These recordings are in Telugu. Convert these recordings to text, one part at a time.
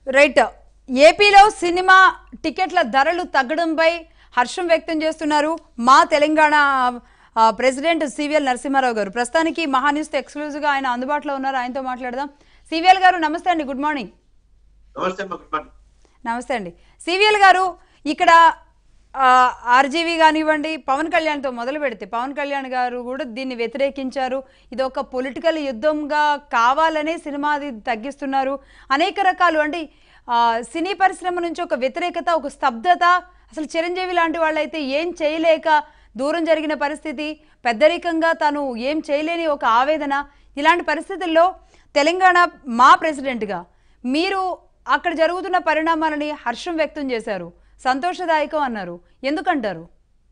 రైట్ ఏపీలో సినిమా టికెట్ల ధరలు తగ్గడంపై హర్షం వ్యక్తం చేస్తున్నారు మా తెలంగాణ ఆ, ప్రెసిడెంట్ సివిఎల్ నరసింహారావు గారు ప్రస్తుతానికి మహాన్యూస్ ఎక్స్క్లూజివ్గా ఆయన అందుబాటులో ఉన్నారు ఆయనతో మాట్లాడదాం సివిఎల్ గారు నమస్తే అండి గుడ్ మార్నింగ్ నమస్తే అమ్మా గుడ్ మార్నింగ్ నమస్తే అండి సివిఎల్ గారు ఇక్కడ ఆర్జీవీ కానివ్వండి పవన్ కళ్యాణ్తో మొదలు పెడితే పవన్ కళ్యాణ్ గారు కూడా దీన్ని వ్యతిరేకించారు ఇది ఒక పొలిటికల్ యుద్ధంగా కావాలనే సినిమా అది తగ్గిస్తున్నారు అనేక రకాలు అంటే ఆ, సినీ పరిశ్రమ నుంచి ఒక వ్యతిరేకత ఒక స్తబ్దత అసలు చిరంజీవి లాంటి వాళ్ళైతే ఏం చేయలేక దూరం జరిగిన పరిస్థితి పెద్దరికంగా తను ఏం చేయలేని ఒక ఆవేదన ఇలాంటి పరిస్థితుల్లో తెలంగాణ మా ప్రెసిడెంట్గా మీరు అక్కడ జరుగుతున్న పరిణామాలని హర్షం వ్యక్తం చేశారు సంతోషదాయకం అన్నారు ఎందుకంటారు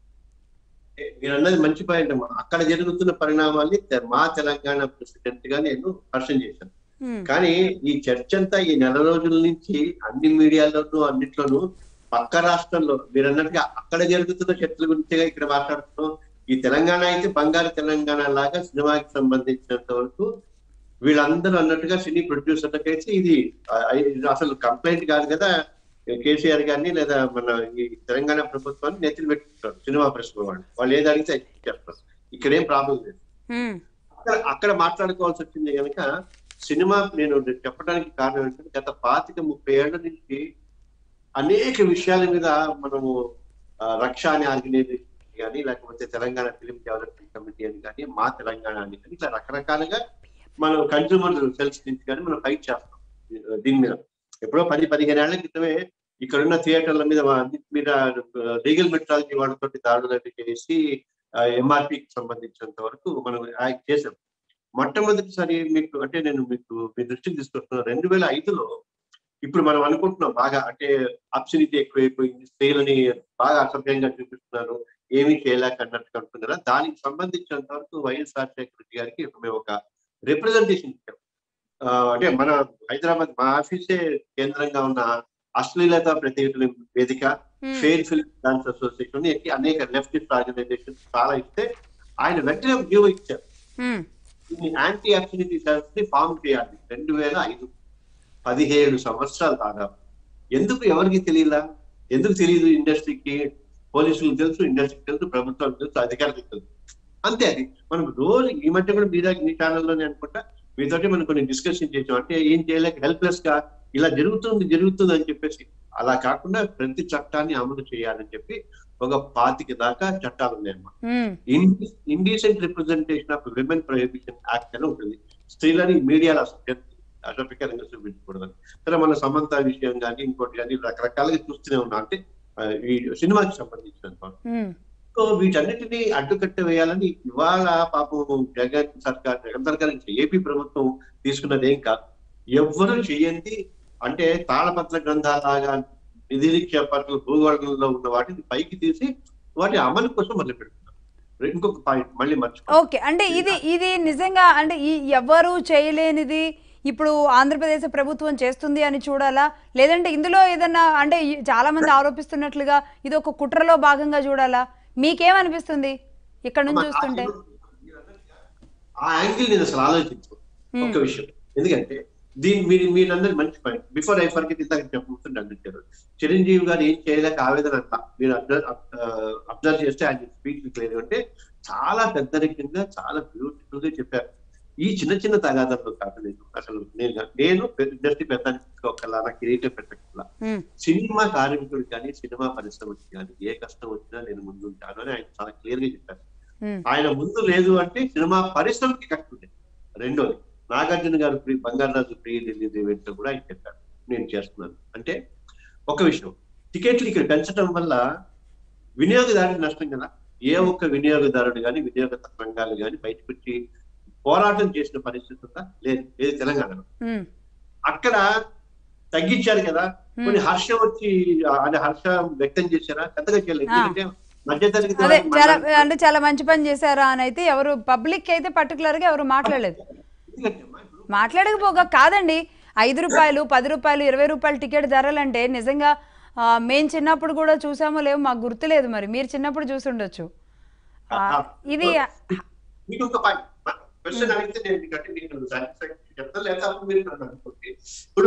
మీరు అన్నది మంచి పాయింట్ అమ్మా అక్కడ జరుగుతున్న పరిణామాల్ని తె- మా తెలంగాణ ప్రెసిడెంట్ గా నేను హర్షం చేశాను హ్మ్. కానీ ఈ చర్చ అంతా ఈ నెల రోజుల నుంచి అన్ని మీడియాల్లోనూ అన్నిట్లోనూ పక్క రాష్ట్రంలో మీరు అన్నట్టుగా అక్కడ జరుగుతున్న చర్చల గురించిగా ఇక్కడ మాట్లాడుతున్నాం ఈ తెలంగాణ అయితే బంగారు తెలంగాణ లాగా సినిమాకి సంబంధించినంత వరకు వీళ్ళందరూ అన్నట్టుగా సినీ ప్రొడ్యూసర్లకైతే ఇది ఆ, ఇది అసలు కంప్లైంట్ కాదు కదా కేసీఆర్ గారిని లేదా మన ఈ తెలంగాణ ప్రభుత్వాన్ని నెత్తిన పెట్టుకుంటారు సినిమా పరిశ్రమ వాళ్ళు వాళ్ళు ఏది అడిగితే అది చేస్తారు ఇక్కడ ఏం ప్రాబ్లం లేదు హ్మ్. అక్కడ అక్కడ మాట్లాడుకోవాల్సి వచ్చింది కనుక సినిమా నేను చెప్పడానికి కారణం ఏంటంటే గత పాతిక ముప్పై ఏళ్ల నుంచి అనేక విషయాల మీద మనము ఆ, రక్ష అనే ఆర్గనైజేషన్ కానీ లేకపోతే తెలంగాణ ఫిలిం డెవలప్మెంట్ కమిటీ అని కానీ మా తెలంగాణ అని కానీ ఇట్లా రకరకాలుగా మనం కన్సూమర్ సెల్స్ నుంచి కానీ మనం ఫైట్ చేస్తాం ఈ- దీని మీద ఎప్పుడో పది పదిహేను ఏళ్ల క్రితమే ఇక్కడున్న థియేటర్ల మీద వా- అన్నిటి మీద లీగల్ మెట్రాలజీ వాళ్ళతోటి దాడులు అవి చేసి ఎంఆర్పికి సంబంధించినంత వరకు మనం యాక్ట్ చేసాం మొట్టమొదటిసారి మీకు అంటే నేను మీకు మీ దృష్టికి తీసుకొస్తున్నాను రెండు వేల ఐదులో ఇప్పుడు మనం అనుకుంటున్నాం బాగా అంటే అబ్సిడిటీ ఎక్కువైపోయింది స్త్రీలని బాగా అసభ్యంగా చూపిస్తున్నారు ఏమీ చేయలేక అన్నట్టు అనుకున్నారా దానికి సంబంధించినంత వరకు వైఎస్ రాజశేఖర రెడ్డి గారికి మేము ఒక రిప్రజెంటేషన్ ఇచ్చాం ఆ, అంటే మన హైదరాబాద్ మా ఆఫీసే కేంద్రంగా ఉన్న అశ్లీలత ప్రతినిధుల వేదిక హ్మ్. ఫెయిర్ ఫిల్మ్ డాన్స్ అసోసియేషన్ ఎక్కి అనేక లెఫ్టిస్ట్ ఆర్గనైజేషన్ చాలా ఇస్తే ఆయన వెంటనే జీవో ఇచ్చారు హ్మ్. దీన్ని యాంటీ అబ్సిడిటీ సెల్స్ ని ఫామ్ చేయాలి రెండు వేల ఐదు పదిహేడు సంవత్సరాలు దాదాపు ఎందుకు ఎవరికి తెలియలా ఎందుకు తెలియదు ఇండస్ట్రీకి పోలీసులకు తెలుసు ఇండస్ట్రీకి తెలుసు ప్రభుత్వానికి తెలుసు అధికారులకు తెలుసు అంతే అది మనం రోజు ఈ మధ్య కూడా మీ దగ్గర మీ ఛానల్లోనే అనుకుంటా మీతోటి మనం కొన్ని డిస్కషన్ చేసాం అంటే ఏం చేయలేక హెల్ప్లెస్ గా ఇలా జరుగుతుంది జరుగుతుంది అని చెప్పేసి అలా కాకుండా ప్రతి చట్టాన్ని అమలు చేయాలని చెప్పి ఒక పాతిక దాకా చట్టాలు ఉన్నాయన్నమాట hmm. Indecent representation of women prohibition act అని ఉంటుంది స్త్రీలని మీడియాలో అసభ్యకరంగా చూపించకూడదని సరే మన సమంత విషయం కానీ ఇంకోటి కానీ రకరకాలుగా చూస్తూనే ఉన్నాం అంటే ఆ, ఈ సినిమాకి సంబంధించినంత వరకు. హ్మ్. సో వీటన్నిటిని అడ్డుకట్ట వేయాలని ఇవాళ పాపం జగన్ సర్కార్ జగన్ సర్కార్ నుంచి ఏపీ ప్రభుత్వం తీసుకున్నది ఏం కాదు ఎవ్వరూ చెయ్యండి అంటే తాళపత్ర గ్రంథాలాగా నిధి నిక్షేపాలు భూగోళంలో ఉన్న వాటిని పైకి తీసి వాటి అమలు కోసం మొదలు పెడుతున్నారు ఇంకొక పాయింట్ మళ్ళీ మర్చిపో ఓకే అంటే ఇది ఇది నిజంగా అంటే ఈ ఎవరు చేయలేనిది ఇప్పుడు ఆంధ్రప్రదేశ్ ప్రభుత్వం చేస్తుంది అని చూడాలా లేదంటే ఇందులో ఏదన్నా అంటే ఈ- చాలా మంది ఆరోపిస్తున్నట్లుగా ఇది ఒక కుట్రలో భాగంగా చూడాలా మీకేమనిపిస్తుంది ఇక్కడ నుంచి చూస్తుంటే ఆ యాంగిల్ నేను అసలు ఆలోచించు Hmm. ఒక విషయం ఎందుకంటే దీని మీరు మీరందరూ మంచి పాయింట్ బిఫోర్ ఐ ఫర్గెట్ ఇందాక చెప్పుకుంటుండే అందించారు చిరంజీవి గారు ఏం చేయలేక ఆవేదన అంట మీరు అబ్జర్వ్ చేస్తే ఆయన స్పీచ్ క్లియర్ అంటే చాలా పెద్దరికంగా చాలా బ్యూటిఫుల్ గా చెప్పారు ఈ చిన్న చిన్న తగాదాల్లో కాదు నేను అసలు నేను నేను ఇండస్ట్రీ పెద్ద ఒకలా నా కిరీటం పెట్టకుండా హ్మ్. సినిమా కార్మికుడు కానీ సినిమా పరిశ్రమకి కానీ ఏ కష్టం వచ్చినా నేను ముందుంటాను అని ఆయన చాలా క్లియర్ గా చెప్పారు హ్మ్. ఆయన ముందు లేదు అంటే సినిమా పరిశ్రమకి కష్టం లేదు రెండోది Nagarjuna garu pre Bangarraju pre release event లో కూడా ఆయన చెప్పారు నేను చేస్తున్నాను అంటే ఒక విషయం టికెట్లు ఇక్కడ పెంచడం వల్ల వినియోగదారుడి నష్టం కదా ఏ ఒక్క వినియోగదారుడు కానీ వినియోగ సంఘాలు కానీ బయటకు వచ్చి పోరాటం చేసిన పరిస్థితి ఉందా లేదు లేదు తెలంగాణలో హ్మ్. అక్కడ తగ్గించారు కదా కొన్ని హర్షం వచ్చి అది హర్షం వ్యక్తం చేశారా పెద్దగా చేయలేదు ఆ. ఎందుకంటే మధ్యతరగతి అదే వాళ్ళకి చాలా మాట్లాడ- అంటే చాలా మంచి పని చేశారా అని అయితే ఎవరు పబ్లిక్ అయితే పర్టికులర్ గా ఎవరు మాట్లాడలేదు ఎందుకంటే అమ్మా, ఇప్పుడు మాట్లాడకపోగా కాదండి ఐదు రూపాయలు పది రూపాయలు ఇరవై రూపాయల టికెట్ ధరలంటే నిజంగా ఆ, మేం చిన్నప్పుడు కూడా చూసామో లేవు మాకు గుర్తులేదు మరి మీరు చిన్నప్పుడు చూసి ఉండొచ్చు ఆ, ఇది మీకు ఒక పాయింట్ క్వశ్చన్ అడిగితే నేను మీకు అంటే మీకు సాటిస్ఫాక్షన్ చెప్తాను లేదా అప్పుడు మీరు నన్ను అనుకోండి ఇప్పుడు రె-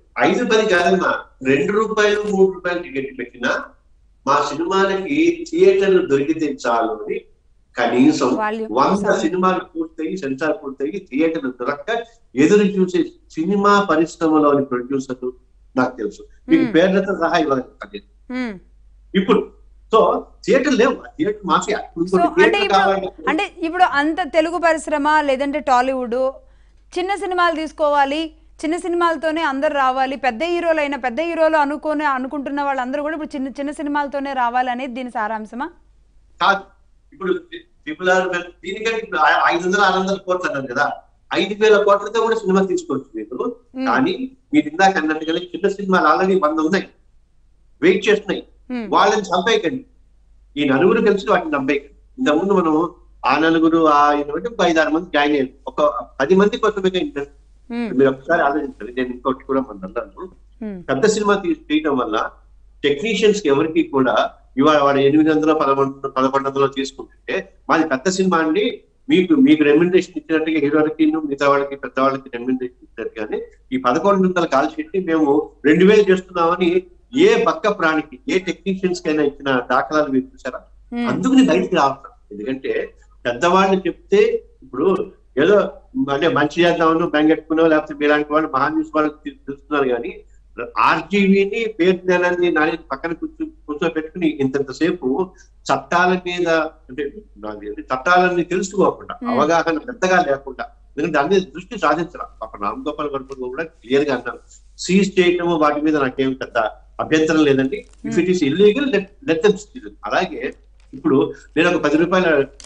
ఐదు పది కాదమ్మా రెండు రూపాయలు మూడు రూపాయలు టికెట్ పెట్టినా మా సినిమాలకి థియేటర్లు దొరికితే చాలు అని కనీసం Volume. వంద సినిమాలు పూర్తయి సెన్సార్ పూర్తయి థియేటర్లు దొరక్క ఎదురు చూసే సినిమా పరిశ్రమలోని ప్రొడ్యూసర్లు నాకు తెలుసు మీకు Hmm. పేర్లతో సహా ఇవ్వాలి ఉమ్. ఇప్పుడు సో థియేటర్ లేవు థియేటర్ మాఫియా ఇప్పుడు సో కొన్ని అంటే థియేటర్లు ఇప్పుడు కావాలి అంటే ఇప్పుడు అంత తెలుగు పరిశ్రమ లేదంటే టాలీవుడ్ చిన్న సినిమాలు తీసుకోవాలి చిన్న సినిమాలతోనే అందరు రావాలి పెద్ద హీరోలు అయినా పెద్ద హీరోలు అనుకోని అనుకుంటున్న వాళ్ళందరూ కూడా ఇప్పుడు చిన్న చిన్న సినిమాలతోనే రావాలి అనేది దీని సారాంశమా కాదు ఇప్పుడు ట్రిపుల్ ఆర్ దీనికంటే ఇప్పుడు ఐ- ఐదు వందల ఆరు వందల కోట్లు అన్నారు కదా ఐదు వేల కోట్లతో కూడా సినిమా తీసుకోవచ్చు మీరు Hmm. కానీ మీరు ఇందాక అన్నట్టుగానే చిన్న సినిమాలు ఆల్రెడీ వంద ఉన్నాయి వెయిట్ చేస్తున్నాయి ఉమ్. వాళ్ళని చంపేయకండి ఈ నలుగురు కలిసి వాటిని చంపేయకండి ఇంతకుముందు మనం ఆ నలుగురు ఆ ఇటువంటి ఒక ఐదు ఆరు మంది జాయిన్ అయ్యారు ఒక పది మంది కోసమే ఇంట్రెస్ట్ ఉమ్. మీరు ఒకసారి ఆలోచించాలి నేను ఇంకోటి కూడా మన అన్నాను ఉమ్. పెద్ద సినిమా తీ- తీయటం వల్ల టెక్నీషియన్స్ కి ఎవరికి కూడా ఇవాళ వాడు ఎనిమిది వందల పదకొండు పదకొండు వందలు తీసుకుంటుంటే మాది పెద్ద సినిమా అండి మీకు మీకు రెమ్యునరేషన్ ఇచ్చినట్టుగా హీరోలకి మిగతా వాళ్ళకి పెద్ద వాళ్ళకి రెమ్యునరేషన్ ఇచ్చారు కానీ ఈ పదకొండు వందల కాల్ షీట్ ని మేము రెండు వేలు చేస్తున్నామని ఏ పక్క ప్రాణికి ఏ టెక్నీషియన్స్ కైనా ఇచ్చిన దాఖలాలు మీరు చూసారా ఉమ్. అందుకని బయటికి రావట్లేదు ఎందుకంటే పెద్దవాళ్ళు చెప్తే ఇప్పుడు ఏదో అంటే మంచి చేద్దామను బెంగెట్టుకునో లేకపోతే మీలాంటి వాళ్ళు మహా న్యూస్ వాళ్ళకి తెలు- తెలుస్తున్నారు కానీ ఆర్జీవీని పేరు జ్ఞానాన్ని నాని పక్కన కూర్చో కూర్చోబెట్టుకుని ఇంతంతసేపు చట్టాల మీద అంటే నాకు తెలిసి చట్టాలన్నీ తెలుసుకోకుండా Hmm. అవగాహన పెద్దగా లేకుండా ఎందుకంటే దాని మీద దృష్టి సాధించరా పాప రామ్ గోపాల్ వర్మ కూడా క్లియర్ గా అన్నారు సీజ్ చేయటము వాటి మీద నాకేం పెద్ద అభ్యంతరం లేదండి if it is illegal let అలాగే ఇప్పుడు నేను ఒక పది రూపాయల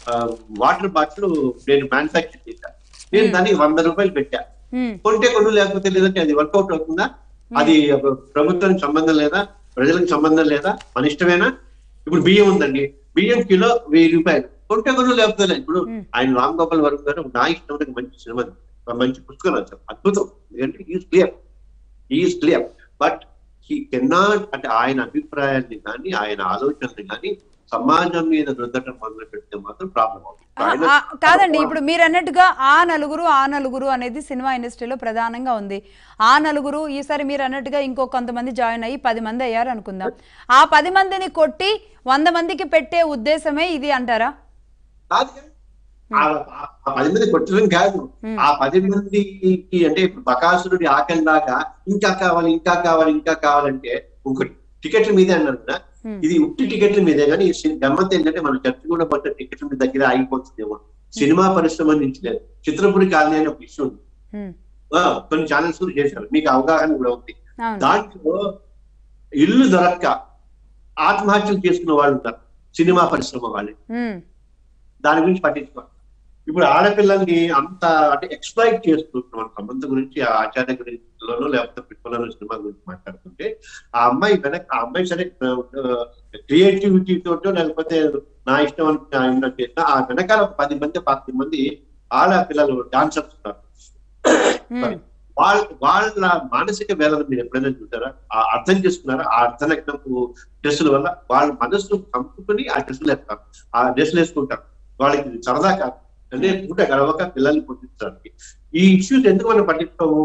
వాటర్ బాటిల్ నేను మ్యానుఫాక్చర్ చేశాను నేను Hmm. దానికి వంద రూపాయలు పెట్టా ఉమ్. కొంటే కొను లేకపోతే లేదంటే అది వర్కౌట్ అవుతుందా అది ప్రభుత్వానికి సంబంధం లేదా ప్రజలకు సంబంధం లేదా మన ఇష్టమేనా ఇప్పుడు బియ్యం ఉందండి బియ్యం కిలో వెయ్యి రూపాయలు కొంటే కొను లేకపోతే లేదు. ఇప్పుడు Hmm. ఆయన రామ్ గోపాల్ వర్మ గారు నా ఇష్టం ఒక మంచి సినిమా ఒక మంచి పుస్తకం రాశారు అద్భుతం ఎందుకంటే is clear is clear but he cannot అంటే ఆయన అభిప్రాయాన్ని కానీ ఆయన ఆలోచనని కానీ సమాజం మీద రుద్దటం మొదలు పెడితే మాత్రం ప్రాబ్లం అవుతుంది ఆ, ఆయన- ఆ, కాదండి ఇప్పుడు మీరు అన్నట్టుగా ఆ నలుగురు ఆ నలుగురు అనేది సినిమా ఇండస్ట్రీలో ప్రధానంగా ఉంది ఆ నలుగురు ఈసారి మీరు అన్నట్టుగా ఇంకో కొంతమంది జాయిన్ అయ్యి పది మంది అయ్యారు అనుకుందాం ఆ పది మందిని కొట్టి వంద మందికి పెట్టే ఉద్దేశమే ఇది అంటారా కాదు కదా. ఆ ఆ- ఆ పది మంది కొట్టడం కాదు Hmm. ఆ పది మందికి అంటే ఇప్పుడు బకాసురుడి ఆకలి దాకా ఇంకా కావాలి ఇంకా కావాలి ఇంకా కావాలంటే ఇంకో టికెట్ల మీదే అన్నారు కదా Hmm. ఇది ఉట్టి టికెట్ల మీదే కానీ ఈ సిన్- గమ్మత్ ఏంటంటే మన చర్చ కూడా పట్ట టికెట్ల మీద దగ్గర ఆగిపోతుందేమో సినిమా పరిశ్రమ నుంచి లేదు చిత్రపురి కాలనీ అనే ఒక ఇష్యూ ఉంది ఉమ్, ఆ, కొన్ని ఛానల్స్ కూడా చేశారు మీకు అవగాహన కూడా ఉంది అవును దాంట్లో ఇల్లు దొరక్క ఆత్మహత్యలు చేసుకున్న వాళ్ళు ఉంటారు సినిమా పరిశ్రమ వాళ్ళు ఉమ్, దాని గురించి పట్టించుకోవాలి ఇప్పుడు ఆడపిల్లల్ని అంత అంటే ఎక్స్ప్లైట్ చేస్తున్నాం మన సంబంధం గురించి ఆ ఆచార్య గురించిలోనో లేకపోతే పిల్లల సినిమా గురించి మాట్లాడుతుంటే ఆ అమ్మాయి వెనక ఆ అమ్మాయి సరే క్రియేటివిటీ తోటో లేకపోతే నా ఇష్టం అని ఆయన చేసిన ఆ వెనకాల ఒక పది మంది పది మంది ఆడ పిల్లలు డాన్సర్స్ ఉన్నారు ఉమ్, వాళ్ళ వాళ్ళ మానసిక వేదన మీరు ఎప్పుడైనా చూసారా ఆ అర్థం చేసుకున్నారా ఆ అర్థనగ్నపు డ్రెస్సుల వల్ల వాళ్ళ మనసు చంపుకుని ఆ డ్రెస్సులు వేస్తారు ఆ డ్రెస్సులు వేసుకుంటారు వాళ్ళకి ఇది సరదా కాదు అంటే పూట గడవక పిల్లల్ని పుట్టించడానికి ఈ ఇష్యూస్ ఎందుకు మనం పట్టించుకోము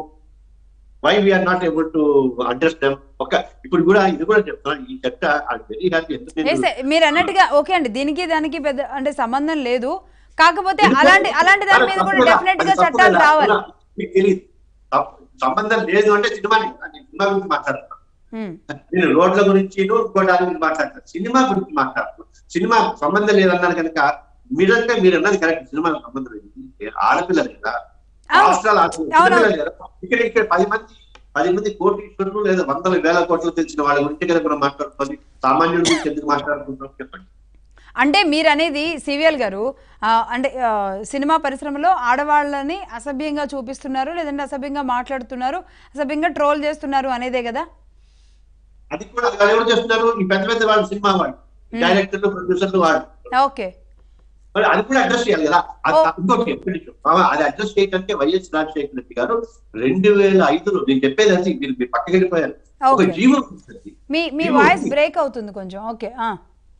why we are not able to address them ఒక ఇప్పుడు కూడా ఇది కూడా చెప్తున్నాను ఈ చర్చ వెరీ హ్యాపీ ఎందుకు నేను- వేసే మీరు అన్నట్టుగా ఓకే అండి దీనికి దానికి పెద్ద అంటే సంబంధం లేదు కాకపోతే ఎందుకు? అలాంటి అలాంటి దాని మీద కూడా తప్పుగా, డెఫినెట్ గా అది తప్పుగా చట్టాలు రావాలి మీకు తెలియదు తప్పు- సంబంధం లేదు అంటే సినిమా సినిమా గురించి మాట్లాడుతున్నాను ఉమ్, నేను రోడ్ల గురించి ఇంకో దాని గురించి మాట్లాడతాను సినిమా గురించి మాట్లాడుతున్నాను సినిమా సంబంధం లేదన్నారు కనుక మీరంటే మీరు అన్నది కరెక్ట్ సినిమా సంబంధం లేదు ఆడపిల్లలు కదా అవును. రాష్ట్రాలు ఆడపిల్లలు అవును. చిన్నపిల్లలు కదా ఇక్కడ ఇక్కడ పది మంది పది మంది కోటీశ్వరులు లేదా వందల వేల కోట్లు తెలిసిన వాళ్ళ గురించి కదా మనం మాట్లాడుతుంది సామాన్యుల గురించి ఎందుకు మాట్లాడుకుంటున్నాం చెప్పండి అంటే మీరు అనేది సివిఎల్ గారు ఆ, అంటే ఆ, సినిమా పరిశ్రమలో ఆడవాళ్ళని అసభ్యంగా చూపిస్తున్నారు లేదంటే అసభ్యంగా మాట్లాడుతున్నారు అసభ్యంగా ట్రోల్ చేస్తున్నారు అనేదే కదా అది కూడా వాళ్ళు ఎవరు చేస్తున్నారు ఈ పెద్ద పెద్ద వాళ్ళు సినిమా వాళ్ళు డైరెక్టర్లు ప్రొడ్యూసర్లు వాళ్ళు ఓకే మరి అది కూడా అడ్రస్ చేయాలి కదా అది ఓ. ఇంకోటి ఎక్కడి నుంచో. మామ, అది అడ్రస్ చేయడానికి వైఎస్ రాజశేఖర రెడ్డి గారు రెండు వేల ఐదులో నేను చెప్పేది అది మీరు మీరు పక్కకి వెళ్ళిపోయారు ఒక ఓకే జీవం ఉంటుంది. మీ మీ జీవం వాయిస్ ఉంది. బ్రేక్ అవుతుంది కొంచెం ఓకే ఆ,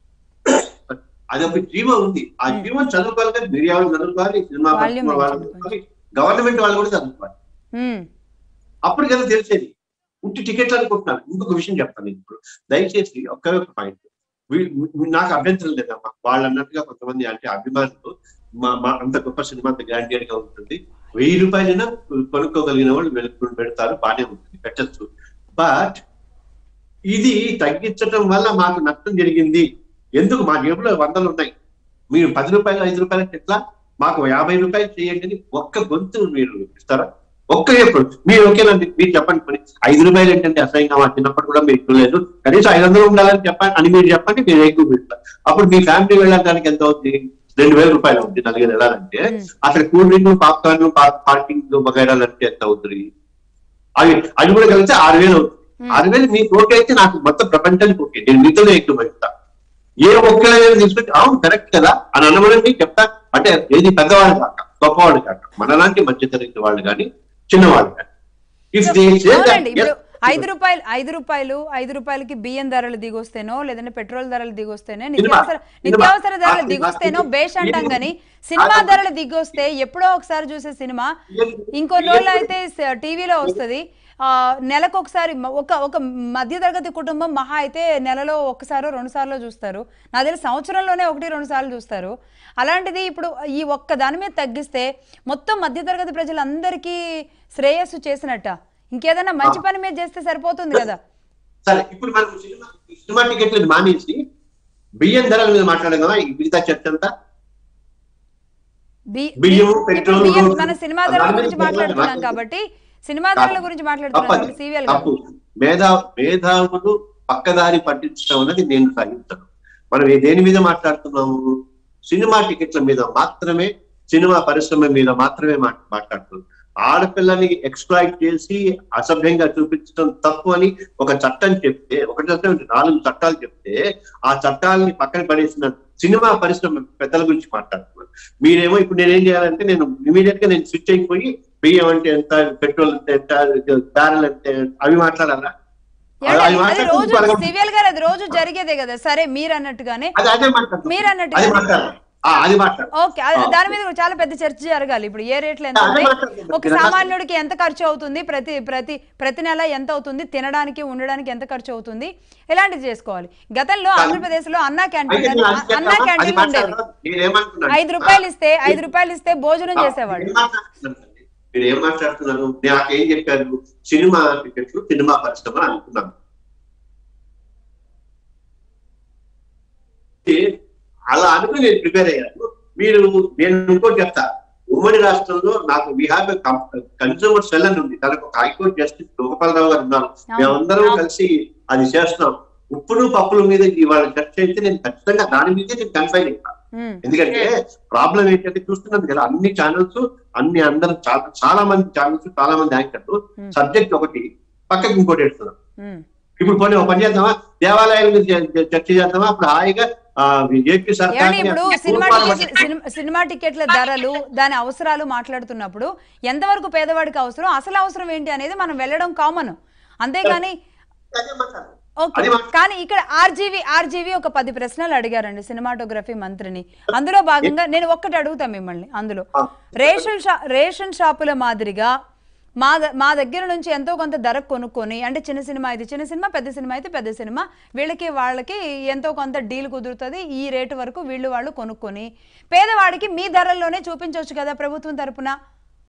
అది ఒక జీవం ఉంది ఆ జీవం చదువుకోవాలి కదా మీడియా వాళ్ళు చదువుకోవాలి సినిమా Volume పరిశ్రమ వాళ్ళు పెంచండి చదువుకోవాలి గవర్నమెంట్ వాళ్ళు కూడా చదువుకోవాలి ఉమ్, అప్పుడు కదా తెలిసేది ఉట్టి టికెట్లు అనుకుంటున్నాను ఇంకొక విషయం చెప్తాను నేను ఇప్పుడు దయచేసి ఒకే ఒక పాయింట్ నాకు అభ్యంతరం లేదమ్మా వాళ్ళు అన్నట్టుగా కొంతమంది అంటే అభిమానులు మా మా అంత గొప్ప సినిమా అంత గ్రాండియర్ గా ఉంటుంది వెయ్యి రూపాయలైనా కొనుక్కోగలిగిన వాళ్ళు వెళుతు పెడతారు బాగానే ఉంటుంది పెట్టచ్చు బట్ ఇది తగ్గించడం వల్ల మాకు నష్టం జరిగింది ఎందుకు మా జేబులో వందలు ఉన్నాయి మీరు పది రూపాయలు ఐదు రూపాయలకి ఎట్లా మాకు యాభై రూపాయలు చేయండి అని ఒక్క గొంతు మీరు ఇస్తారా ఒక్క ఎప్పుడు మీరు ఓకేనండి మీరు చెప్పండి పని ఐదు రూపాయలు ఏంటంటే అసహ్యంగా మా చిన్నప్పుడు కూడా మీరు చూడలేదు కనీసం ఐదు వందలు ఉండాలని చెప్పండి అని మీరు చెప్పండి మీరు ఎక్కువ పెడతారు అప్పుడు మీ ఫ్యామిలీ వెళ్ళడానికి ఎంత అవుతుంది రెండు వేల రూపాయలు అవుతుంది నలుగురు వెళ్ళాలంటే ఉమ్. అక్కడ కూల్ డ్రింక్ పాప్కార్న్ పార్కింగ్ వగైరాలు అంటే ఎంత అవుతుంది అవి అవి కూడా కలిగితే ఆరు వేలు అవుతుంది ఉమ్. ఆరు వేలు మీకు ఓకే అయితే నాకు మొత్తం ప్రపంచానికి ఓకే నేను మీతోనే ఎక్కువ పెడతా ఏ ఒక్కరైనా తీసుకుంటే అవును కరెక్ట్ కదా అని అనమని చెప్తా అంటే ఏది పెద్దవాళ్ళు కాక గొప్పవాళ్ళు కాక మనలాంటి మధ్యతరగతి వాళ్ళు కానీ చిన్నవాళ్ళు కానీ ఇఫ్ దే సే అవునండి ఇప్పుడు ఐదు రూపాయలు ఐదు రూపాయలు ఐదు రూపాయలకి బియ్యం ధరలు దిగొస్తేనో లేదంటే పెట్రోల్ ధరలు దిగొస్తేనే నిత్యావసర నిత్యావసర ధరలు దిగొస్తేనో బేష్ అంటాం కానీ సినిమా ధరలు దిగొస్తే ఎప్పుడో ఒకసారి చూసే సినిమా ఇంకో రోజులు అయితే స- టీవీలో వస్తుంది ఆ, నెలకు ఒకసారి మ- ఒక ఒక మధ్యతరగతి కుటుంబం మహా అయితే నెలలో ఒకసారో రెండు సార్లు చూస్తారు నా తెలిసి సంవత్సరంలోనే ఒకటి రెండు సార్లు చూస్తారు అలాంటిది ఇప్పుడు ఈ ఒక్క దాని మీద తగ్గిస్తే మొత్తం మధ్యతరగతి ప్రజలందరికీ శ్రేయస్సు చేసినట్ట ఇంకేదైనా మంచి పని మీద చేస్తే సరిపోతుంది కదా సరే ఇప్పుడు మనం సినిమా సినిమా టికెట్లను మానేసి బియ్యం ధరల మీద మాట్లాడడం కదా ఈ మిగతా చర్చ అంతా బి- బియ్యము, ఇప్పుడు పెట్రోలు, బియ్యం రోజు- మన సినిమా ధరల దాని మీద గురించి మాట్లాడాలి. మాట్లాడుతున్నాం కాబట్టి సినిమా ధరల గురించి మాట్లాడుతున్నాం తప్పదు కాబట్టి సీరియల్ తప్పు మేధా మేధావులు పక్కదారి పట్టించడం అనేది నేను సహించను మనం ఏ- దేని మీద మాట్లాడుతున్నాము సినిమా టికెట్ల మీద మాత్రమే సినిమా పరిశ్రమ మీద మాత్రమే మా- మాట్లాడుతున్నాం ఆడపిల్లని ఎక్స్ప్లాయిట్ చేసి అసభ్యంగా చూపించడం తప్పు అని ఒక చట్టం చెప్తే ఒక చట్టం ఏంటి? నాలుగు చట్టాలు చెప్తే ఆ చట్టాలని పక్కన పడేసిన సినిమా పరిశ్రమ పెద్దల గురించి మాట్లాడుతున్నాను మీరేమో ఇప్పుడు నేనేం చేయాలంటే నేను ఇమీడియట్ గా నేను స్విచ్ అయిపోయి బియ్యం అంటే ఎంత పెట్రోల్ అంటే ఎంత బ్యారెల్ అంటే అవి మాట్లాడాలా ఏమండి, అది అది మాట్లాడితే రోజు పదకొండు- సివియల్ గారు అది రోజు జరిగేదే కదా సరే మీరు అన్నట్టుగానే అది అదే మాట్లాడుతున్నా. మీరు అన్నట్టుగా అది మాట్లాడాలి ఆ, అది మాట్లాడు ఓకే అది- ఆ. దాని మీద కూడా చాలా పెద్ద చర్చ జరగాలి ఇప్పుడు ఏ రేట్లు ఎంత అదే ఉన్నాయి మాట్లాడుతున్నా. ఒక సామాన్యుడికి ఎంత ఖర్చు అవుతుంది ప్రతి ప్రతి ప్రతి నెల ఎంత అవుతుంది తినడానికి ఉండడానికి ఎంత ఖర్చు అవుతుంది ఇలాంటిది చేసుకోవాలి గతంలో ఆంధ్రప్రదేశ్ లో అన్నా అయితే క్యాంటీన్ నేను అది అన్నా చెప్తామా? అది క్యాంటీన్ ఉండేది మాట్లాడరా? నేనేమంటున్నాను? ఐదు రూపాయలు ఇస్తే ఆ, ఐదు రూపాయలు ఇస్తే భోజనం ఆ, చేసేవాడు ఏం మాట్లాడుతున్నానండి? మీరు ఏం మాట్లాడుతున్నారు నాకేం చెప్పారు సినిమా టికెట్లు సినిమా పరిశ్రమ అని అనుకున్నాను అలా అనుకుని నేను ప్రిపేర్ అయ్యాను మీరు నేను ఇంకోటి చెప్తా ఉమ్మడి రాష్ట్రంలో నాకు వీ హ్యావ్ కన్సూమర్ సెల్ అని ఉంది దానికి ఒక హైకోర్టు జస్టిస్ లోకపాలరావు గారు ఉన్నారు మేమందరం అవును. కలిసి అది చేస్తున్నాం ఉప్పులు పప్పుల మీద ఇవాళ చర్చ అయితే నేను ఖచ్చితంగా దాని మీదే నేను కన్ఫైన్ అయినా ఉమ్, ఎందుకంటే ప్రాబ్లం ఏంటంటే చూస్తున్నాం కదా అన్ని ఛానల్స్ అన్ని అందరు చాలా చాలా మంది ఛానల్స్ చాలా మంది యాంకర్లు Hmm. సబ్జెక్ట్ ఒకటి పక్కకి ఇంకోటి వేస్తున్నారు ఉమ్. ఇప్పుడు పోనీ ఒక పని చేద్దామా దేవాలయాల మీద చ- చ- చర్చ చేద్దామా అప్పుడు హాయిగా ఆ, ఏపీ సర్కార్ ఏమండి ఇప్పుడు సినిమా టికెట్ల సినిమా- సినిమా టికెట్ల ధరలు దాని అవసరాలు మాట్లాడుతున్నప్పుడు ఎంతవరకు పేదవాడికి అవసరం అసలు అవసరం ఏంటి అనేది మనం వెళ్ళడం కామన్ అంతేగాని ఓకే అది మా- కానీ ఇక్కడ ఆర్జీవి ఆర్జీవి ఒక పది ప్రశ్నలు అడిగారండి సినిమాటోగ్రఫీ మంత్రిని అందులో భాగంగా నేను ఒక్కటి అడుగుతా మిమ్మల్ని అందులో ఆ. రేషన్ షా రేషన్ షాపుల మాదిరిగా మా ద- మా దగ్గర నుంచి ఎంతో కొంత ధర కొనుక్కొని అంటే చిన్న సినిమా అయితే చిన్న సినిమా పెద్ద సినిమా అయితే పెద్ద సినిమా వీళ్ళకి వాళ్ళకి ఎంతో కొంత డీల్ కుదురుతుంది ఈ రేటు వరకు వీళ్ళు వాళ్ళు కొనుక్కొని పేదవాడికి మీ ధరల్లోనే చూపించవచ్చు కదా ప్రభుత్వం తరపున